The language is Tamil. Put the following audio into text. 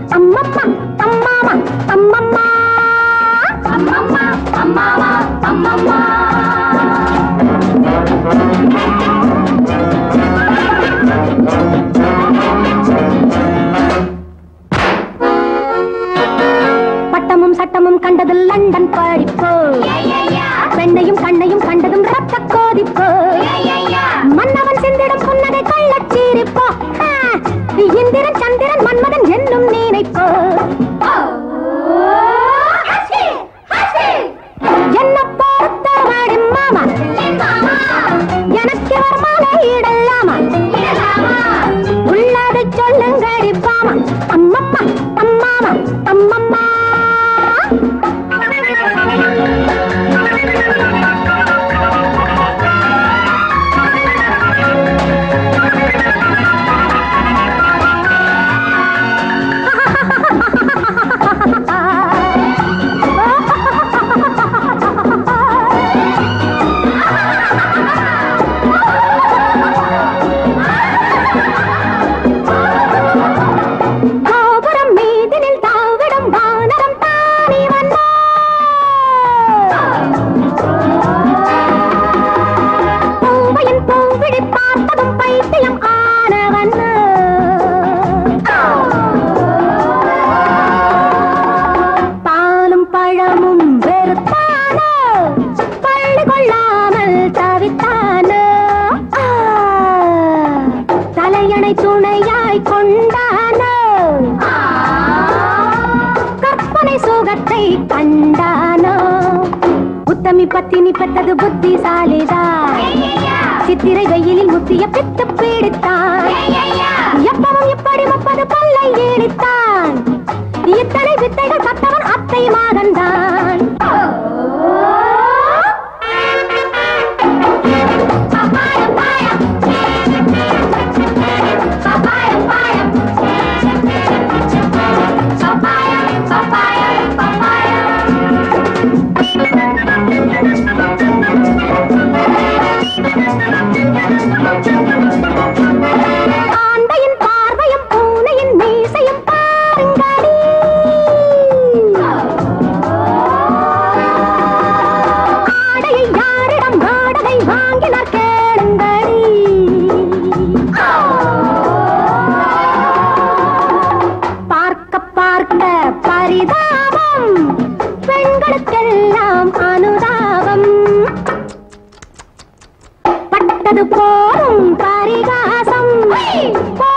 அம்மம்மா அம்மாமா அம்மம்மா அம்மம்மா அம்மாமா அம்மம்மா பட்டமும் சட்டமும் கண்டது லண்டன் படிப்பு பெண்ணையும் கண்ணையும் கண்டதும் ரத்த கோதிப்பு மன்னவன் சிந்திடும் புன்னகை கள்ளச்சீரிப்போ ஆ, இந்திரன் சந்திரன் மன்மதன் என்னும் நினைப்போ என்ன பொறுத்தவரை மாமா எனக்கு ஒரு மாலை இடலாமா உள்ளதை சொல்லுங்கடி பாமா அம்மம்மா அம்மாமா அம்மம்மா கோபுரம் மீதினில் தாவிடும் வானரம் தானி வந்தா பூவையின் பூவிழி பார்த்ததும் பைத்தியம் ஆனவன் பாலும் பழமும் வெறுத்தானோ பள்ளி கொள்ளாமல் தவித்தானோ ஆ, தலையணை துணையாய் கொண்டானோ கற்பனை சுகத்தை கண்டானோ உத்தமி பத்தினி பெற்றது புத்திசாலிதா சித்திரை வெயிலில் முத்திய பித்து பீடித்தான் எப்பவும் இப்படி முப்பது பல்லை ஈடித்தான் இத்தனை வித்தைகள் கத்தவன் அத்தை மகன்தான் ஆந்தையின் பார்வையும் பூனையின் மீசையும் பாருங்கடி ஆடையை யாரிடம் வாடகை வாங்கினார் கேளுங்கடி பார்க்க பார்க்க பரிதாபம் பெண்களுக்கெல்லாம் அனுதாபம் பட்டது போரும் பரிகாசம்